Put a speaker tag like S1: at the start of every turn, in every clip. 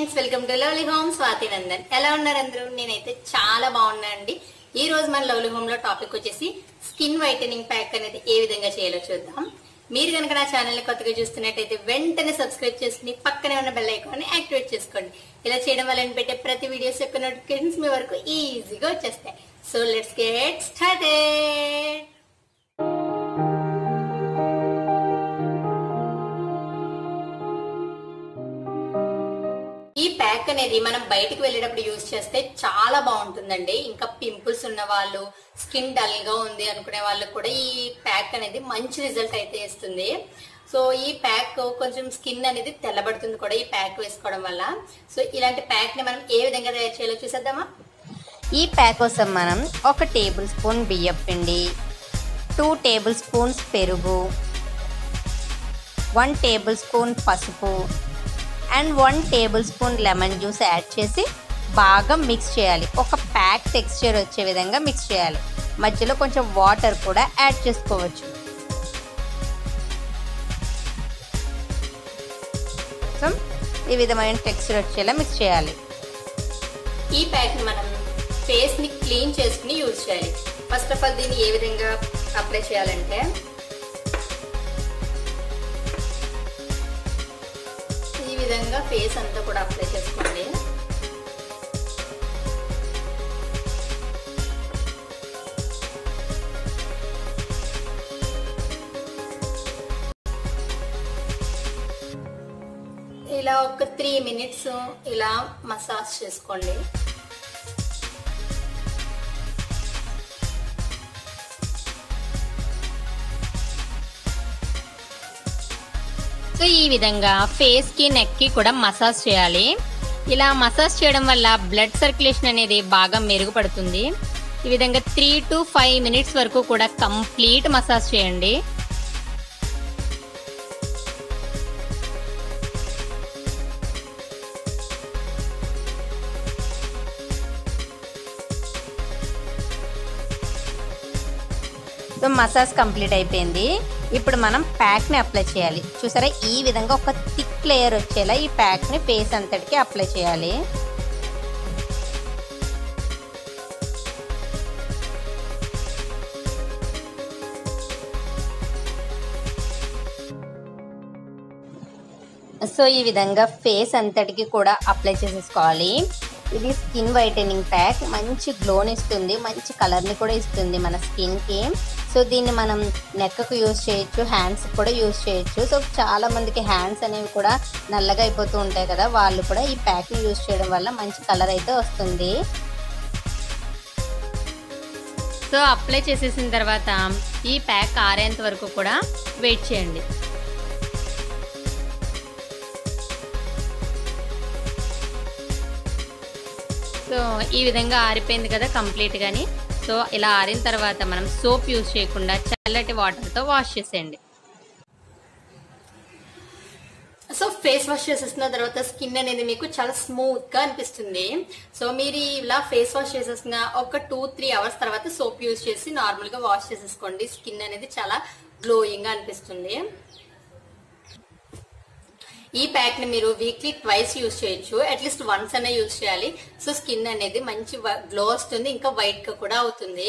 S1: friends welcome to lovely home Swathi Nandan ఎలా ఉన్నారు అందరూ నేనైతే చాలా బాగున్నా అండి ఈ రోజు మన లవ్లీ హోమ్ లో టాపిక్ వచ్చేసి స్కిన్ వైటనింగ్ ప్యాక్ అనేది ఏ విధంగా చేయాలో చూద్దాం మీరు కనుక నా ఛానల్ ని కొత్తగా చూస్తున్నట్టయితే వెంటనే సబ్స్క్రైబ్ చేసుకుని పక్కనే ఉన్న బెల్ ఐకాన్ ని యాక్టివేట్ చేసుకోండి ఇలా చేయడం వల్ల నేను పెట్టే ప్రతి వీడియోస్ యొక్క నోటిఫికేషన్స్ మీ వరకు ఈజీగా వచ్చేస్తాయి సో లెట్స్ గెట్ స్టార్టెడ్ ఈ ప్యాక్ అనేది మనం బయటికి వెళ్ళేటప్పుడు యూజ్ చేస్తే చాలా బాగుంటుందండి ఇంకా పింపుల్స్ ఉన్న వాళ్ళు స్కిన్ డల్ గా ఉంది అనుకునే వాళ్ళకి కూడా ఈ ప్యాక్ అనేది మంచి రిజల్ట్ అయితే ఇస్తుంది సో ఈ ప్యాక్ కొంచెం స్కిన్ అనేది తెల్లబడుతుంది కూడా ఈ ప్యాక్ వేసుకోవడం వల్ల సో ఇలాంటి ప్యాక్ ని మనం ఏ విధంగా తయారు చేయాలో చూసేద్దామా
S2: ఈ ప్యాక్ కోసం మనం ఒక టేబుల్ స్పూన్ బియ్యం పిండి టూ టేబుల్ స్పూన్స్ పెరుగు వన్ టేబుల్ స్పూన్ పసుపు and one tablespoon lemon juice add చేసి బాగా మిక్స్ చేయాలి ఒక ప్యాక్ టెక్స్చర్ వచ్చే విధంగా మిక్స్ చేయాలి మధ్యలో కొంచెం వాటర్ కూడా యాడ్ చేసుకోవచ్చు సో ఈ విధమైన టెక్స్చర్ వచ్చేలా మిక్స్ చేయాలి
S1: ఈ ప్యాక్ ని మనం ఫేస్ ని క్లీన్ చేసుకుని యూజ్ చేయాలి ఫస్ట్ ఆఫ్ ఆల్ దీన్ని ఏ విధంగా అప్లై చేయాలంటే ఈ విధంగా ఫేస్ అంతా కూడా అప్లై చేసుకోండి ఇలా ఒక త్రీ మినిట్స్ ఇలా మసాజ్ చేసుకోండి
S2: సో ఈ విధంగా ఫేస్ కి నెక్ కి కూడా మసాజ్ చేయాలి ఇలా మసాజ్ చేయడం వల్ల బ్లడ్ సర్క్యులేషన్ అనేది బాగా మెరుగుపడుతుంది ఈ విధంగా త్రీ టు ఫైవ్ మినిట్స్ వరకు కూడా కంప్లీట్ మసాజ్ చేయండి సో మసాజ్ కంప్లీట్ అయిపోయింది ఇప్పుడు మనం ప్యాక్ని అప్లై చేయాలి చూసారా ఈ విధంగా ఒక థిక్ లేయర్ వచ్చేలా ఈ ప్యాక్ని ఫేస్ అంతటికి అప్లై చేయాలి సో ఈ విధంగా ఫేస్ అంతటికి కూడా అప్లై చేసేసుకోవాలి ఇది స్కిన్ వైటనింగ్ ప్యాక్ మంచి గ్లోని ఇస్తుంది మంచి కలర్ని కూడా ఇస్తుంది మన స్కిన్కి సో దీన్ని మనం నెక్కకు యూజ్ చేయొచ్చు హ్యాండ్స్ కూడా యూజ్ చేయొచ్చు సో చాలా మందికి హ్యాండ్స్ అనేవి కూడా నల్లగా అయిపోతూ ఉంటాయి కదా వాళ్ళు కూడా ఈ ప్యాక్ని యూజ్ చేయడం వల్ల మంచి కలర్ అయితే వస్తుంది సో అప్లై చేసేసిన తర్వాత ఈ ప్యాక్ ఆరేంత వరకు కూడా వెయిట్ చేయండి సో ఈ విధంగా ఆరిపోయింది కదా కంప్లీట్ గాని సో ఇలా ఆరిన తర్వాత మనం సోప్ యూజ్ చేయకుండా చల్లటి వాటర్తో వాష్ చేసేయండి
S1: సో ఫేస్ వాష్ చేసేసిన తర్వాత స్కిన్ అనేది మీకు చాలా స్మూత్ గా అనిపిస్తుంది సో మీరు ఇలా ఫేస్ వాష్ చేసేసిన ఒక టూ త్రీ అవర్స్ తర్వాత సోప్ యూజ్ చేసి నార్మల్ గా వాష్ చేసేసుకోండి స్కిన్ అనేది చాలా గ్లోయింగ్ గా అనిపిస్తుంది ఈ ప్యాక్ ని మీరు వీక్లీ ట్వైస్ యూజ్ చేయొచ్చు అట్లీస్ట్ వన్స్ అనే యూజ్ చేయాలి సో స్కిన్ అనేది మంచి గ్లో వస్తుంది ఇంకా వైట్ గా కూడా అవుతుంది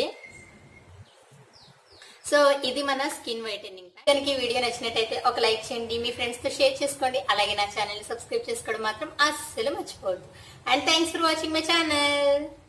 S1: సో ఇది మన స్కిన్ వైటనింగ్ కనుక ఈ వీడియో నచ్చినట్టయితే ఒక లైక్ చేయండి మీ ఫ్రెండ్స్ తో షేర్ చేసుకోండి అలాగే నా ఛానల్ ని సబ్స్క్రైబ్ చేసుకోవడం మాత్రం అస్సలు మర్చిపోవద్దు and thanks for watching my channel